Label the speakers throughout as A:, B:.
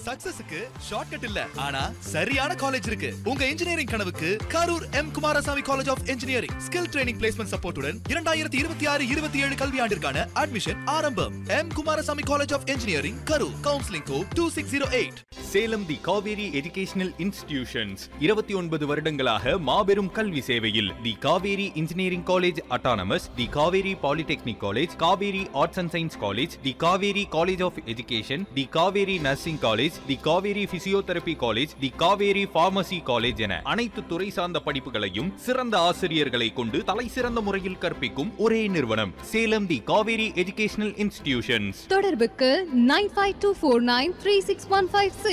A: சக்சஸுக்கு shortcut இல்ல ஆனா சரியான காலேஜ் இருக்கு உங்க இன்ஜினியரிங் கனவுக்கு Karur M Kumarasamy college of engineering skill training placement சப்போர்ட்டுடன் இரண்டாயிரத்தி இருபத்தி ஆறு இருபத்தி ஏழு கல்வியாண்டிற்கான அட்மிஷன் ஆரம்பம் M Kumarasamy college of engineering Karur counselling code two six zero eight
B: Salem the Kaveri educational institutions இருபத்தி ஒன்பது வருடங்களாக மாபெரும் கல்வி சேவையில் the Kaveri engineering college autonomous the Kaveri polytechnic college Kaveri arts and science college the Kaveri college of education the Kaveri nursing college the Kaveri physiotherapy college the Kaveri pharmacy college என அனைத்து துறை சார்ந்த படிப்புகளையும் சிறந்த ஆசிரியர்களை கொண்டு தலை சிறந்த முறையில் கற்பிக்கும் ஒரே நிறுவனம் Salem the Kaveri educational institutions
C: தொடர்புக்கு nine five two four nine three six one five six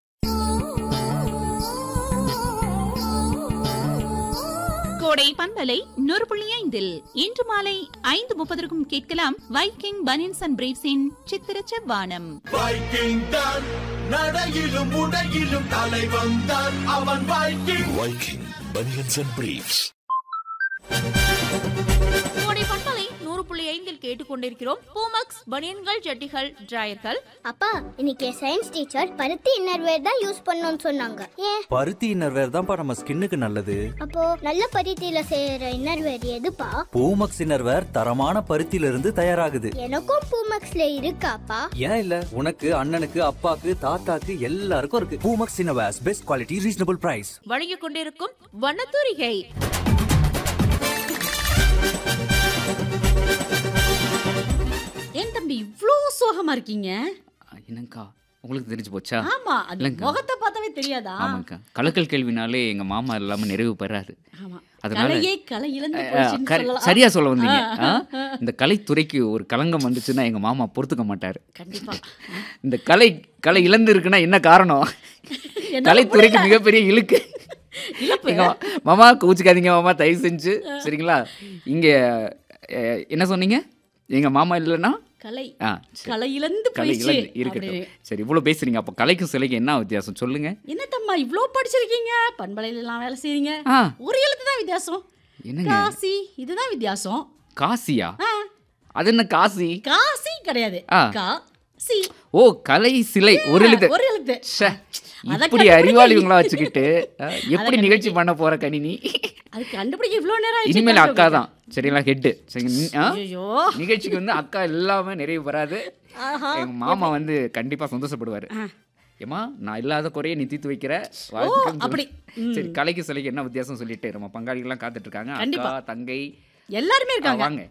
D: Kodai பண்பலை நூறு புள்ளி ஐந்தில் இன்று மாலை ஐந்து முப்பதற்கும் கேட்கலாம் வைக்கிங் பனியன்ஸ் அண்ட் பிரேவ்ஸின் சித்திர செவ்வானம்
E: வைக்கிங் தான் நடையிலும் உடையிலும் தலை வந்தான் அவன் Viking Viking banians and briefs
D: Kodai பண்பலை நூறு புள்ளி ஐந்தில் கேட்டுக்கொண்டிருக்கிறோம் பூமக்ஸ் பனியன்கள் ஜட்டிகள் டிராயர்கள்
F: அப்பா இன்னைக்கு சயின்ஸ் டீச்சர் பருத்தி இன்னர்வேர் தான் யூஸ் பண்ணணும்னு சொன்னாங்க ஏன்
G: பருத்தி இன்னர்வேர் தான்ப்பா நம்ம ஸ்கின்னுக்கு நல்லது
F: அப்போ நல்ல பருத்தியில செய்யற இன்னர்வேர் எதுப்பா
G: பூமக்ஸ் இன்னர்வேர் தரமான பருத்தியில இருந்து தயாராகுது
F: எனக்கும் பூமக்ஸ்ல இருக்காப்பா
G: ஏன் இல்ல உனக்கு அண்ணனுக்கு அப்பாக்கு தாத்தாக்கு எல்லாருக்கும் இருக்கு Poomex innerwears best quality reasonable price
D: வழங்கிக் கொண்டிருக்கும் வண்ணத்தூரிகை
H: ஏன் தம்பி இவ்ளோ சோகமா இருக்கீங்க
I: என்னங்கா உங்களுக்கு தெரிஞ்சு போச்சா
H: ஆமா அது
I: இல்லைங்கா.
H: முகத்தை பார்த்தாவே தெரியாதா
I: ஆமாங்கக்கா கலக்கல் கேள்வினாலே எங்க மாமா இல்லாம நிறைவு பெறாது
H: ஆமா
I: அதனால
H: கலையே கலை இழந்து
I: அஹ்,
H: போச்சுன்னு
I: கரெ-
H: சொல்லலாம்.
I: சரியா சொல்ல வந்தீங்க
H: ஆ,
I: ஆ? இந்த கலைத்துறைக்கு ஒரு களங்கம் வந்துச்சுன்னா எங்க மாமா பொறுத்துக்க மாட்டாரு
H: கண்டிப்பா
I: இந்த கலை கலை இழந்து இருக்குன்னா என்ன காரணம்
H: என்னால
I: கலைத்துறைக்கு
H: புரியல.
I: மிகப்பெரிய இழுக்கு
H: இழப்பு.
I: எங்க மா- மாமா கோச்சிக்காதீங்க மாமா தயவு செஞ்சு சரிங்களா இங்க அஹ், என்ன சொன்னீங்க எங்க மாமா இல்லைன்னா
H: கலை
I: ஆ சரி.
H: கலை இழந்து
I: கலை
H: போயிடுச்சு
I: இழந்து இருக்கட்டும்
H: அப்படின்னு.
I: சரி இவ்வளோ பேசுறீங்க அப்போ கலைக்கும் சிலைக்கு என்ன வித்தியாசம் சொல்லுங்க
H: என்ன தம்மா இவ்ளோ படிச்சிருக்கீங்க பண்பலையில எல்லாம் வேலை செய்றீங்க
I: ஆ
H: ஒரு எழுத்து தான் வித்தியாசம்
I: என்னங்க
H: காசி இதுதான் வித்தியாசம்
I: காசியா
H: ஆ,
I: அது என்ன காசி
H: காசி கிடையாது
I: ஆ.
H: காசி
I: ஓ கலை சிலை ஒரு எழுத்து
H: ஒரு எழுத்து
I: ச்சே,
H: அத
I: இப்படி
H: கண்டுபிடிக்க-
I: அறிவாளிவங்களா வச்சுக்கிட்டு அஹ், எப்படி
H: அத
I: நிகழ்ச்சி பண்ண போற கணினி
H: அது கண்டுபிடிக்க இவ்ளோ நேரம் ஆயிடுச்சு
I: இனிமேல் அக்கா
H: கண்டுபிடிக்க.
I: தான் சரிங்களா ஹெட்டு சரி நீ- ஆ?
H: ஐயோ
I: நிகழ்ச்சிக்கு வந்து அக்கா எல்லாமே நிறைவு பெறாது
H: ஆஹா.
I: எங்க மாமா வந்து கண்டிப்பா சந்தோஷப்படுவாரு
H: ஆ.
I: ஏமா நான் இல்லாத குறைய நீ தீர்த்து வைக்கிற வாழ்த்துக்கள்
H: அப்படி.
I: சொல்லு. சரி கலைக்கு சிலைக்கு என்ன வித்தியாசம் சொல்லிட்டு நம்ம பங்காளிகள்லாம் காத்துட்டு இருக்காங்க
H: கண்டிப்பா.
I: அக்கா தங்கை
H: எல்லாருமே
I: ஆ,
H: இருக்காங்க
I: வாங்க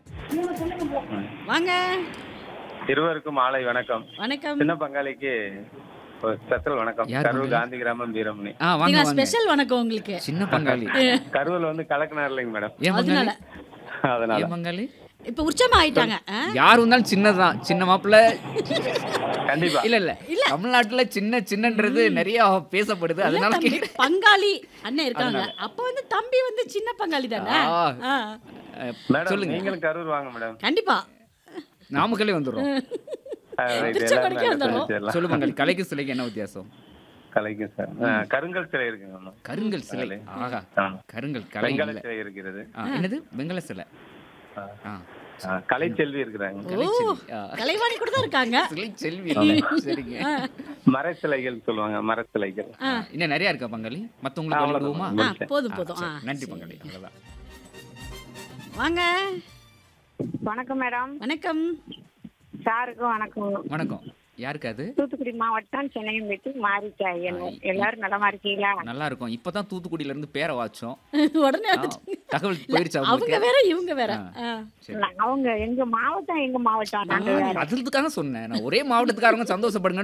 H: வாங்க
J: இருவருக்கும் மாலை வணக்கம்
H: வணக்கம்
J: சின்ன பங்காளிக்கு ஒரு ஸ்பெஷல் வணக்கம்
I: யார்
J: கரூர்
I: பங்காளி?
J: காந்தி கிராமம் வீரமணி
I: ஆ வாங்க
H: நீங்க
I: வாங்க
H: ஸ்பெஷல் வணக்கம் உங்களுக்கு
I: சின்ன பங்காளி
J: கரூர்ல வந்து கலக்கினார் இல்லைங்க மேடம்
I: ஏன்
H: அதனால
I: பங்காளி
J: அதனால
I: ஏன் பங்காளி
H: இப்ப உற்சவமா ஆயிட்டாங்க ஆ?
I: யார் வந்தாலும் சின்னதுதான் சின்ன மாப்பிள்ள
J: கண்டிப்பா
I: இல்ல இல்ல தமிழ்நாட்டுல சின்ன சின்னன்றது நிறைய பேசப்படுது
H: இல்ல
I: அதனால
H: தம்பி,
I: கேக்குறேன்.
H: பங்காளி அண்ணன் இருக்காங்க அப்ப வந்து தம்பி வந்து சின்ன பங்காளி தானே
I: ஆ.
H: ஆ.
I: அஹ்,
J: மேடம்
I: சொல்லுங்க
J: நீங்களும் கரூர் வாங்க மேடம்
H: கண்டிப்பா
I: நாமக்கல்லே வந்துடுறோம்
J: ஆ, right.
H: திருச்செங்கோடுக்கே
J: எல்லாரும்
H: வந்துடுறோம்.
J: அங்க போயிடலாம்.
I: சொல்லு பங்காளி கலைக்கு சிலைக்கு என்ன வித்தியாசம்
J: கலைக்கு சார் ஆ, கருங்கல் சிலை இருக்குங்க ஆமா.
I: கருங்கல் சிலை
J: கலை.
I: ஆகா
J: ஆ.
I: கருங்கல் கலை
J: வெங்கல
I: இல்ல.
J: சிலை இருக்கிறது
I: ஆ, என்னது வெங்கல சிலை
J: ஆ.
I: ஆ,
J: ஆ, கலைச்செல்வி இருக்கிறாங்க
H: ஓ
I: கலைச்செல்வி. ஆ.
H: கலைவாணி கூட தான் இருக்காங்க
I: சிலை செல்வி இல்ல. சரிங்க
J: மரச்சிலைகள் சொல்லுவாங்க மரச்சிலைகள்
I: ஆ, இன்னும் நிறைய இருக்கா பங்காளி மத்தவங்களுக்கு
J: அவ்வளவுதான்.
I: வழிவிடுவோமா
H: ஆ,
J: முடிச்சேன்.
H: போதும்
I: ஆ,
H: போதும் ஆ.
I: சரி. நன்றி பங்காளி அவ்வளவுதான்
H: வாங்க
K: வணக்கம் மேடம்
H: வணக்கம்
K: சாருக்கும் வணக்கம்
I: வணக்கம் யாருக்கு அது
K: தூத்துக்குடி மாவட்டம் சென்னையும் விட்டு மாறிக்கா எல்லாரும் நலமா இருக்கீங்களா
I: நல்லா இருக்கும் இப்பதான் தூத்துக்குடியில இருந்து பேரை வாச்சோம்
H: உடனே
I: ஆ,
H: வந்துட்டு.
I: தகவல் போயிருச்சா
H: அவங்க
I: உங்களுக்கு
H: வேற இவங்க வேற
I: ஆ.
H: ஆ.
I: சரி.
K: அவங்க எங்க மாவட்டம் எங்க மாவட்டம் நாங்க வேற.
I: அதுக்காக சொன்னேன் நான் ஒரே மாவட்டத்துக்காரங்க சந்தோஷப்படுங்க